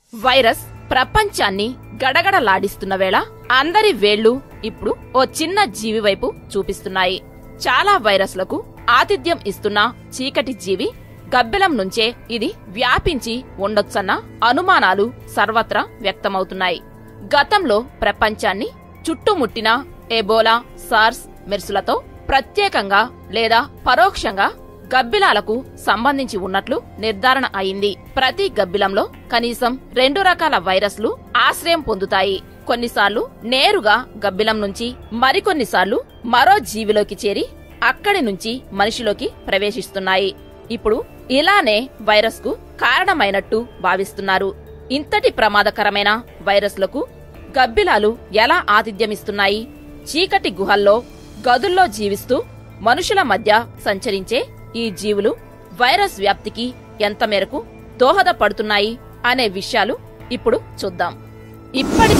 virus ప్రపంచాన్ని గడగడలాడిస్తున్న వేళ అందరి వేళ్లు ఇప్పుడు ఓ చిన్న జీవి వైపు చూపిస్తున్నాయి చాలా వైరస్లకు ఆతిథ్యం ఇస్తున్న చీకటి జీవి గబ్బెలం నుంచే ఇది వ్యాపించి ఉండొచ్చన్న అనుమానాలు సర్వత్రా వ్యక్తమవుతున్నాయి గతంలో ప్రపంచాన్ని చుట్టుముట్టిన ఎబోలా సార్స్ మెర్సులతో ప్రత్యేకంగా లేదా పరోక్షంగా గబ్బిలాలకు సంబంధించి ఉన్నట్లు నిర్ధారణ అయింది ప్రతి గబ్బిలంలో కనీసం రెండు రకాల వైరస్లు ఆశ్రయం పొందుతాయి కొన్నిసార్లు నేరుగా గబ్బిలం నుంచి మరికొన్నిసార్లు మరో జీవిలోకి చేరి అక్కడి నుంచి మనిషిలోకి ప్రవేశిస్తున్నాయి ఇప్పుడు ఇలానే వైరస్ కు కారణమైనట్టు భావిస్తున్నారు ఇంతటి ప్రమాదకరమైన వైరస్లకు గబ్బిలాలు ఎలా ఆతిథ్యమిస్తున్నాయి చీకటి గుహల్లో గదుల్లో జీవిస్తూ మనుషుల మధ్య సంచరించే ఈ జీవులు వైరస్ వ్యాప్తికి ఎంత మేరకు దోహదపడుతున్నాయి అనే విషయాలు ఇప్పుడు చూద్దాం ఇప్పటి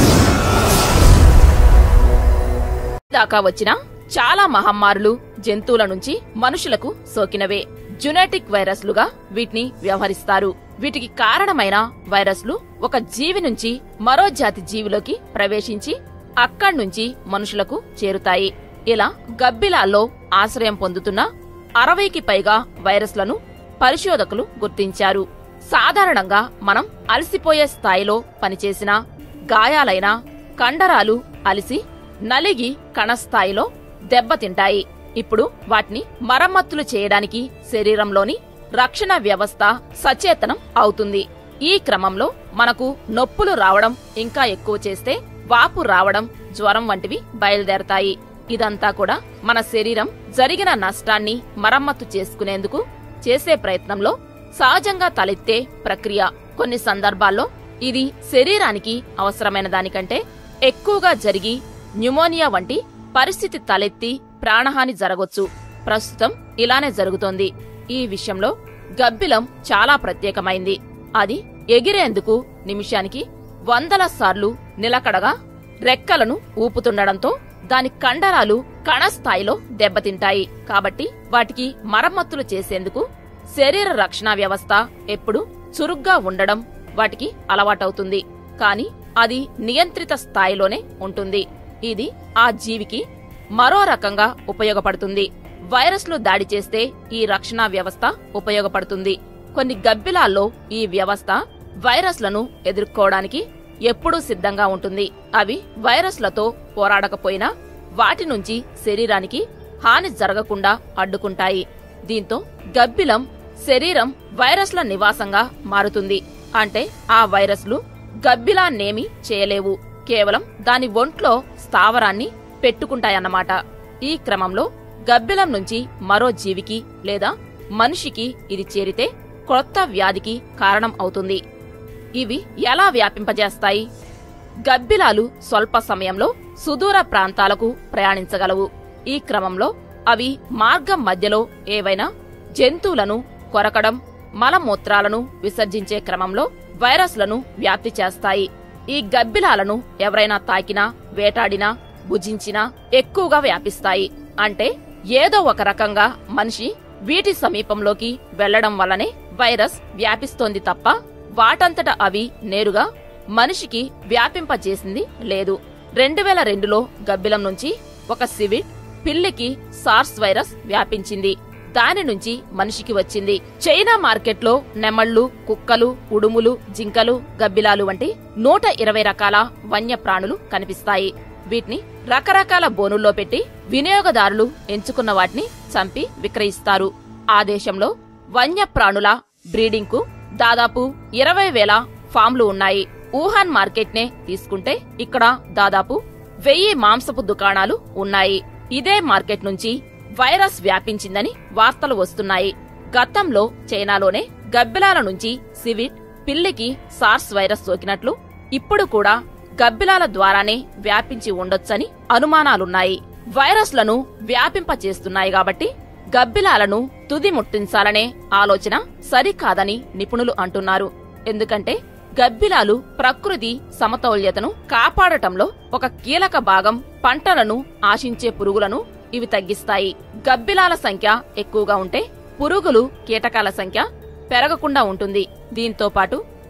దాకా వచ్చిన చాలా మహమ్మారులు జంతువుల నుంచి మనుషులకు సోకినవే జునెటిక్ వైరస్లుగా వీటిని వ్యవహరిస్తారు వీటికి కారణమైన వైరస్లు ఒక జీవి నుంచి మరో జాతి జీవిలోకి ప్రవేశించి అక్కడ్నుంచి మనుషులకు చేరుతాయి ఇలా గబ్బిలాల్లో ఆశ్రయం పొందుతున్న అరవైకి పైగా వైరస్లను పరిశోధకులు గుర్తించారు సాధారణంగా మనం అలసిపోయే స్థాయిలో పనిచేసిన గాయాలైన కండరాలు అలిసి నలిగి కణస్థాయిలో దెబ్బతింటాయి ఇప్పుడు వాటిని మరమ్మతులు చేయడానికి శరీరంలోని రక్షణ వ్యవస్థ సచేతనం అవుతుంది ఈ క్రమంలో మనకు నొప్పులు రావడం ఇంకా ఎక్కువ చేస్తే వాపు రావడం జ్వరం వంటివి బయలుదేరతాయి ఇదంతా కూడా మన శరీరం జరిగిన నష్టాన్ని మరమ్మతు చేసుకునేందుకు చేసే ప్రయత్నంలో సహజంగా తలెత్తే ప్రక్రియ కొన్ని సందర్భాల్లో ఇది శరీరానికి అవసరమైన దానికంటే ఎక్కువగా జరిగి న్యూమోనియా వంటి పరిస్థితి తలెత్తి ప్రాణహాని జరగొచ్చు ప్రస్తుతం ఇలానే జరుగుతోంది ఈ విషయంలో గబ్బిలం చాలా ప్రత్యేకమైంది అది ఎగిరేందుకు నిమిషానికి వందల సార్లు నిలకడగా రెక్కలను ఊపుతుండడంతో దాని కండరాలు కణస్థాయిలో దెబ్బతింటాయి కాబట్టి వాటికి మరమ్మతులు చేసేందుకు శరీర రక్షణ వ్యవస్థ ఎప్పుడు చురుగ్గా ఉండడం వాటికి అలవాటవుతుంది కాని అది నియంత్రిత స్థాయిలోనే ఉంటుంది ఇది ఆ జీవికి మరో రకంగా ఉపయోగపడుతుంది వైరస్లు దాడి చేస్తే ఈ రక్షణ వ్యవస్థ ఉపయోగపడుతుంది కొన్ని గబ్బిలాల్లో ఈ వ్యవస్థ వైరస్లను ఎదుర్కోవడానికి ఎప్పుడూ సిద్ధంగా ఉంటుంది అవి వైరస్లతో పోరాడకపోయినా వాటి నుంచి శరీరానికి హాని జరగకుండా అడ్డుకుంటాయి దీంతో గబ్బిలం శరీరం వైరస్ల నివాసంగా మారుతుంది అంటే ఆ వైరస్లు గబ్బిలాన్నేమీ చేయలేవు కేవలం దాని ఒంట్లో స్థావరాన్ని పెట్టుకుంటాయన్నమాట ఈ క్రమంలో గబ్బిలం నుంచి మరో జీవికి లేదా మనిషికి ఇది చేరితే క్రొత్త వ్యాధికి కారణం అవుతుంది ఇవి ఎలా వ్యాపింపజేస్తాయి గబ్బిలాలు స్వల్ప సమయంలో సుదూర ప్రాంతాలకు ప్రయాణించగలవు ఈ క్రమంలో అవి మార్గం మధ్యలో ఏవైనా జంతువులను కొరకడం మలమూత్రాలను విసర్జించే క్రమంలో వైరస్లను వ్యాప్తి చేస్తాయి ఈ గబ్బిలాలను ఎవరైనా తాకినా వేటాడినా భుజించినా ఎక్కువగా వ్యాపిస్తాయి అంటే ఏదో ఒక రకంగా మనిషి వీటి సమీపంలోకి వెళ్లడం వల్లనే వైరస్ వ్యాపిస్తోంది తప్ప వాటంతట అవి నేరుగా మనిషికి వ్యాపింపజేసింది లేదు రెండు వేల రెండులో గబ్బిలం నుంచి ఒక సివిడ్ పిల్లికి సార్స్ వైరస్ వ్యాపించింది దాని నుంచి మనిషికి వచ్చింది చైనా మార్కెట్లో నెమళ్లు కుక్కలు ఉడుములు జింకలు గబ్బిలాలు వంటి నూట ఇరవై రకాల వన్యప్రాణులు కనిపిస్తాయి వీటిని రకరకాల బోనుల్లో పెట్టి వినియోగదారులు ఎంచుకున్న వాటిని చంపి విక్రయిస్తారు ఆ దేశంలో వన్యప్రాణుల బ్రీడింగ్ కు దాదాపు ఇరవై వేల ఫామ్లు ఉన్నాయి వుహాన్ మార్కెట్ నే తీసుకుంటే ఇక్కడ దాదాపు వెయ్యి మాంసపు దుకాణాలు ఉన్నాయి ఇదే మార్కెట్ నుంచి వైరస్ వ్యాపించిందని వార్తలు వస్తున్నాయి గతంలో చైనాలోనే గబ్బిలాల నుంచి సివిడ్ పిల్లికి సార్స్ వైరస్ సోకినట్లు ఇప్పుడు కూడా గబ్బిలాల ద్వారానే వ్యాపించి ఉండొచ్చని అనుమానాలున్నాయి వైరస్లను వ్యాపింపచేస్తున్నాయి కాబట్టి గబ్బిలాలను తుది ముట్టించాలనే ఆలోచన సరికాదని నిపుణులు అంటున్నారు ఎందుకంటే గబ్బిలాలు ప్రకృతి సమతౌల్యతను కాపాడటంలో ఒక కీలక భాగం పంటలను ఆశించే పురుగులను ఇవి తగ్గిస్తాయి గబ్బిలాల సంఖ్య ఎక్కువగా ఉంటే పురుగులు కీటకాల సంఖ్య పెరగకుండా ఉంటుంది దీంతో పాటు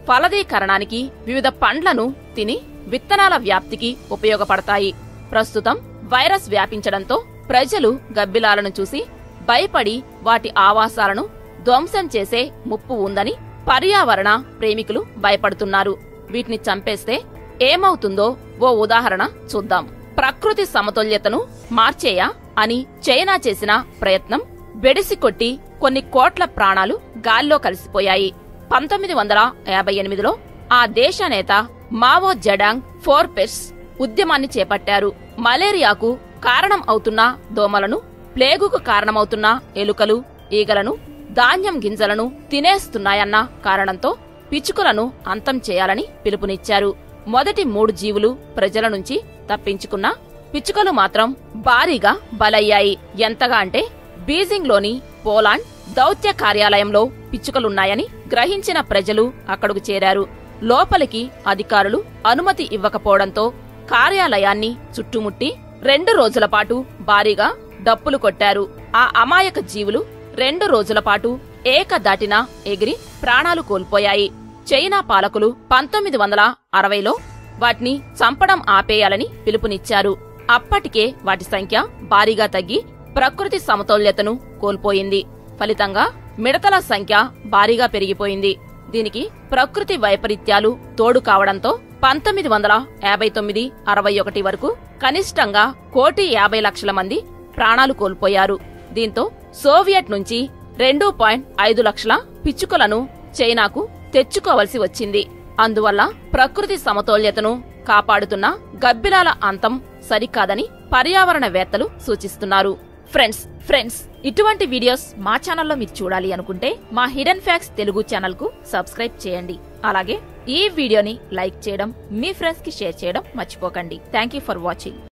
ఫలదీకరణానికి వివిధ పండ్లను తిని విత్తనాల వ్యాప్తికి ఉపయోగపడతాయి ప్రస్తుతం వైరస్ వ్యాపించడంతో ప్రజలు గబ్బిలాలను చూసి భయపడి వాటి ఆవాసాలను ధ్వంసం చేసే ముప్పు ఉందని పర్యావరణ ప్రేమికులు భయపడుతున్నారు వీటిని చంపేస్తే ఏమవుతుందో ఓ ఉదాహరణ చూద్దాం ప్రకృతి సమతుల్యతను మార్చేయా అని చైనా చేసిన ప్రయత్నం బెడిసి కొట్టి కొన్ని కోట్ల ప్రాణాలు గాల్లో కలిసిపోయాయి పంతొమ్మిది వందల యాభై ఎనిమిదిలో ఆ దేశ నేత మావో జడాంగ్ ఫోర్ పెస్ ఉద్యమాన్ని చేపట్టారు మలేరియాకు కారణం అవుతున్న దోమలను ప్లేగుకు కారణమవుతున్న ఎలుకలు ఈగలను ధాన్యం గింజలను తినేస్తున్నాయన్న కారణంతో పిచ్చుకలను అంతం చేయాలని పిలుపునిచ్చారు మొదటి మూడు జీవులు ప్రజల నుంచి తప్పించుకున్న పిచ్చుకలు మాత్రం భారీగా బలయ్యాయి ఎంతగా అంటే బీజింగ్లోని పోలాండ్ దౌత్య కార్యాలయంలో పిచ్చుకలున్నాయని గ్రహించిన ప్రజలు అక్కడకు చేరారు లోపలికి అధికారులు అనుమతి ఇవ్వకపోవడంతో కార్యాలయాన్ని చుట్టుముట్టి రెండు రోజుల పాటు భారీగా డప్పులు కొట్టారు ఆ అమాయక జీవులు రెండు రోజుల పాటు ఏకదాటిన ఎగిరి ప్రాణాలు కోల్పోయాయి చైనా పాలకులు పంతొమ్మిది వందల అరవైలో వాటిని చంపడం ఆపేయాలని పిలుపునిచ్చారు అప్పటికే వాటి సంఖ్య భారీగా తగ్గి ప్రకృతి సమతౌల్యతను కోల్పోయింది ఫలితంగా మిడతల సంఖ్య భారీగా పెరిగిపోయింది దీనికి ప్రకృతి వైపరీత్యాలు తోడు కావడంతో పంతొమ్మిది వందల యాభై తొమ్మిది అరవై ఒకటి వరకు కనిష్టంగా కోటి యాభై లక్షల మంది ప్రాణాలు కోల్పోయారు దీంతో సోవియట్ నుంచి రెండు పాయింట్ ఐదు లక్షల పిచ్చుకలను చైనాకు తెచ్చుకోవలసి వచ్చింది అందువల్ల ప్రకృతి సమతౌల్యతను కాపాడుతున్న గబ్బిలాల అంతం సరికాదని పర్యావరణవేత్తలు సూచిస్తున్నారు ఫ్రెండ్స్ ఫ్రెండ్స్ ఇటువంటి వీడియోస్ మా ఛానల్లో మీరు చూడాలి అనుకుంటే మా హిడెన్ ఫ్యాక్స్ తెలుగు ఛానల్ కు సబ్స్క్రైబ్ చేయండి అలాగే ఈ వీడియోని లైక్ చేయడం మీ ఫ్రెండ్స్ కి షేర్ చేయడం మర్చిపోకండి థ్యాంక్ యూ ఫర్ వాచింగ్